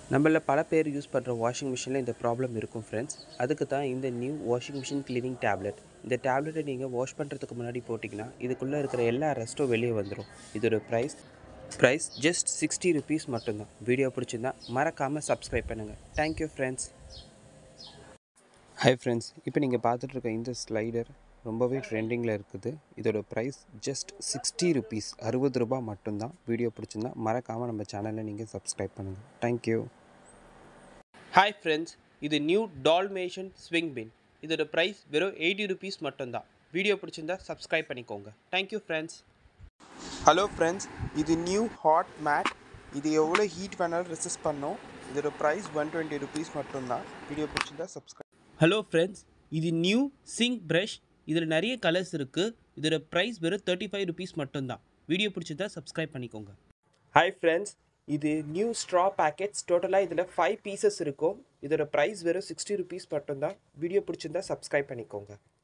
நம்மள பல பேர் யூஸ் பண்ணுற வாஷிங் மிஷினில் இந்த ப்ராப்ளம் இருக்கும் ஃப்ரெண்ட்ஸ் அதுக்கு தான் இந்த new washing machine cleaning tablet இந்த டேப்லெட்டை நீங்கள் வாஷ் பண்ணுறதுக்கு முன்னாடி போட்டிங்கன்னா இதுக்குள்ளே இருக்கிற எல்லா ரெஸ்ட்டும் வெளியே வந்துடும் இதோட price price just sixty rupees மட்டும்தான் வீடியோ பிடிச்சிருந்தா மறக்காமல் சப்ஸ்கிரைப் பண்ணுங்கள் தேங்க்யூ ஃப்ரெண்ட்ஸ் ஹாய் ஃப்ரெண்ட்ஸ் இப்போ நீங்கள் பார்த்துட்டு இருக்க இந்த ஸ்லைடர் ரொம்பவே ட்ரெண்டிங்கில் இருக்குது இதோட ப்ரைஸ் ஜஸ்ட் சிக்ஸ்டி ருபீஸ் அறுபது ரூபாய் மட்டும்தான் வீடியோ பிடிச்சிருந்தா மறக்காமல் நம்ம சேனலை நீங்கள் சப்ஸ்கிரைப் பண்ணுங்கள் தேங்க்யூ ஹாய் ஃப்ரெண்ட்ஸ் இது நியூ டால்மேஷன் ஸ்விங் பின் இதோட ப்ரைஸ் வெறும் எயிட்டி ருபீஸ் மட்டும்தான் வீடியோ பிடிச்சிருந்தா சப்ஸ்கிரைப் பண்ணிக்கோங்க தேங்க்யூ ஃப்ரெண்ட்ஸ் ஹலோ ஃப்ரெண்ட்ஸ் இது நியூ ஹாட் மேட் இது எவ்வளோ ஹீட் வேணாலும் ரெசிஸ்ட் பண்ணும் இதோட ப்ரைஸ் ஒன் டுவெண்ட்டி ருபீஸ் மட்டும்தான் வீடியோ பிடிச்சிருந்தா சப்ஸ்கிரைப் ஹலோ ஃப்ரெண்ட்ஸ் இது நியூ சிங்க் ப்ரஷ் இதில் நிறைய கலர்ஸ் இருக்குது இதோட ப்ரைஸ் வெறும் தேர்ட்டி ஃபைவ் ருபீஸ் மட்டும்தான் வீடியோ பிடிச்சதா சப்ஸ்கிரைப் பண்ணிக்கோங்க ஹாய் ஃப்ரெண்ட்ஸ் இது நியூ ஸ்ட்ரா பேக்கெட்ஸ் டோட்டலாக இதில் ஃபைவ் பீசஸ் இருக்கும் இதோட ப்ரைஸ் வெறும் சிக்ஸ்டி ருபீஸ் மட்டும்தான் வீடியோ பிடிச்சிருந்தா சப்ஸ்கிரைப் பண்ணிக்கோங்க